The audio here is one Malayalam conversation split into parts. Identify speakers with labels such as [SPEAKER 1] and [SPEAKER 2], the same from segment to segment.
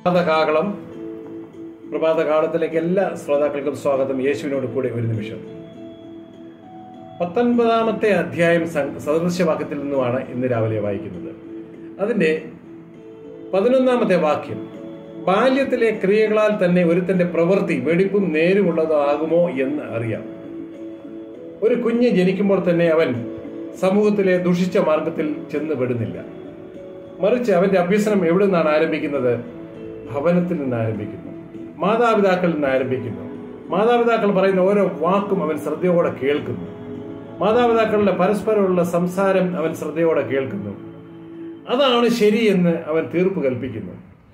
[SPEAKER 1] പ്രഭാതകാകളം പ്രഭാതകാലത്തിലേക്ക് എല്ലാ ശ്രോതാക്കൾക്കും സ്വാഗതം യേശുവിനോട് കൂടെ ഒരു നിമിഷം പത്തൊൻപതാമത്തെ അധ്യായം സ- സദൃശ്യവാക്യത്തിൽ നിന്നുമാണ് ഇന്ന് രാവിലെ വായിക്കുന്നത് അതിന്റെ പതിനൊന്നാമത്തെ വാക്യം ബാല്യത്തിലെ ക്രിയകളാൽ തന്നെ ഒരുത്തന്റെ പ്രവൃത്തി വെടിപ്പും നേരുമുള്ളതാകുമോ എന്ന് അറിയാം ഒരു കുഞ്ഞ് ജനിക്കുമ്പോൾ തന്നെ അവൻ സമൂഹത്തിലെ ദുഷിച്ച മാർഗത്തിൽ ചെന്ന് പെടുന്നില്ല മറിച്ച് അവന്റെ അഭ്യസനം എവിടെ നിന്നാണ് ആരംഭിക്കുന്നത് ഭവനത്തിൽ നിന്ന് ആരംഭിക്കുന്നു മാതാപിതാക്കളിൽ നിന്ന് ആരംഭിക്കുന്നു മാതാപിതാക്കൾ പറയുന്ന ഓരോ വാക്കും അവൻ ശ്രദ്ധയോടെ കേൾക്കുന്നു മാതാപിതാക്കളുടെ പരസ്പരമുള്ള സംസാരം അവൻ ശ്രദ്ധയോടെ കേൾക്കുന്നു അതാണ് ശരിയെന്ന് അവൻ തീർപ്പ് കൽപ്പിക്കുന്നു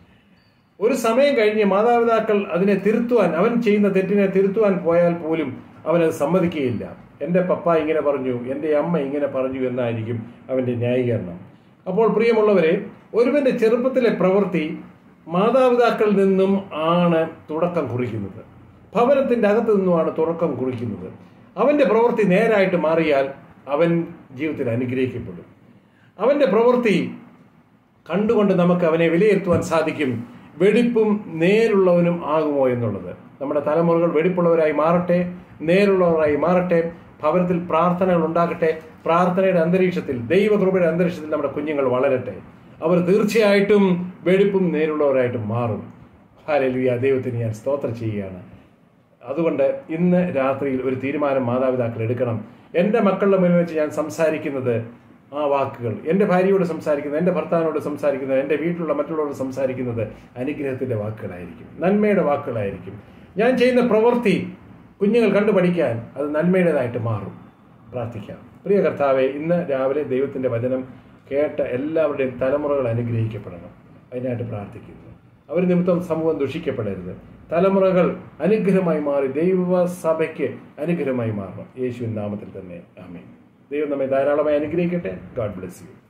[SPEAKER 1] ഒരു സമയം കഴിഞ്ഞ് മാതാപിതാക്കൾ അതിനെ തിരുത്തുവാൻ അവൻ ചെയ്യുന്ന തെറ്റിനെ തിരുത്തുവാൻ പോയാൽ പോലും അവനത് സമ്മതിക്കുകയില്ല എൻ്റെ പപ്പ ഇങ്ങനെ പറഞ്ഞു എൻ്റെ അമ്മ ഇങ്ങനെ പറഞ്ഞു എന്നായിരിക്കും അവൻ്റെ ന്യായീകരണം അപ്പോൾ പ്രിയമുള്ളവരെ ഒരുവന്റെ ചെറുപ്പത്തിലെ പ്രവൃത്തി മാതാപിതാക്കളിൽ നിന്നും ആണ് തുടക്കം കുറിക്കുന്നത് ഭവനത്തിന്റെ അകത്തു നിന്നുമാണ് തുടക്കം കുറിക്കുന്നത് അവന്റെ പ്രവൃത്തി നേരായിട്ട് മാറിയാൽ അവൻ ജീവിതത്തിൽ അനുഗ്രഹിക്കപ്പെടും അവന്റെ പ്രവൃത്തി കണ്ടുകൊണ്ട് നമുക്ക് അവനെ വിലയിരുത്തുവാൻ സാധിക്കും വെടിപ്പും നേരുള്ളവനും ആകുമോ എന്നുള്ളത് നമ്മുടെ തലമുറകൾ വെടിപ്പുള്ളവരായി മാറട്ടെ നേരുള്ളവരായി മാറട്ടെ ഭവനത്തിൽ പ്രാർത്ഥനകൾ ഉണ്ടാകട്ടെ പ്രാർത്ഥനയുടെ അന്തരീക്ഷത്തിൽ ദൈവകൃപയുടെ അന്തരീക്ഷത്തിൽ നമ്മുടെ കുഞ്ഞുങ്ങൾ വളരട്ടെ അവർ തീർച്ചയായിട്ടും വെടിപ്പും നേരുള്ളവരായിട്ടും മാറും ഹാലലുയ ദൈവത്തിന് ഞാൻ സ്തോത്രം ചെയ്യുകയാണ് അതുകൊണ്ട് ഇന്ന് രാത്രിയിൽ ഒരു തീരുമാനം മാതാപിതാക്കൾ എടുക്കണം എൻ്റെ മക്കളുടെ മുന്നിൽ വെച്ച് ഞാൻ സംസാരിക്കുന്നത് ആ വാക്കുകൾ എൻ്റെ ഭാര്യയോട് സംസാരിക്കുന്നത് എൻ്റെ ഭർത്താവിനോട് സംസാരിക്കുന്നത് എൻ്റെ വീട്ടിലുള്ള മറ്റുള്ളവരോട് സംസാരിക്കുന്നത് അനുഗ്രഹത്തിൻ്റെ വാക്കുകളായിരിക്കും നന്മയുടെ വാക്കുകളായിരിക്കും ഞാൻ ചെയ്യുന്ന പ്രവൃത്തി കുഞ്ഞുങ്ങൾ കണ്ടു പഠിക്കാൻ അത് നന്മയുടേതായിട്ട് മാറും പ്രാർത്ഥിക്കാം പ്രിയ കർത്താവെ ഇന്ന് രാവിലെ ദൈവത്തിൻ്റെ വചനം കേട്ട എല്ലാവരുടെയും തലമുറകൾ അനുഗ്രഹിക്കപ്പെടണം അതിനായിട്ട് പ്രാർത്ഥിക്കുന്നു അവർ നിമിത്തം സമൂഹം ദുഷിക്കപ്പെടരുത് തലമുറകൾ അനുഗ്രഹമായി മാറി ദൈവസഭയ്ക്ക് അനുഗ്രഹമായി മാറണം യേശുവിൻ നാമത്തിൽ തന്നെ ആമേൻ ദൈവം നമ്മെ ധാരാളമായി അനുഗ്രഹിക്കട്ടെ ഗാഡ് ബ്ലെസ് യു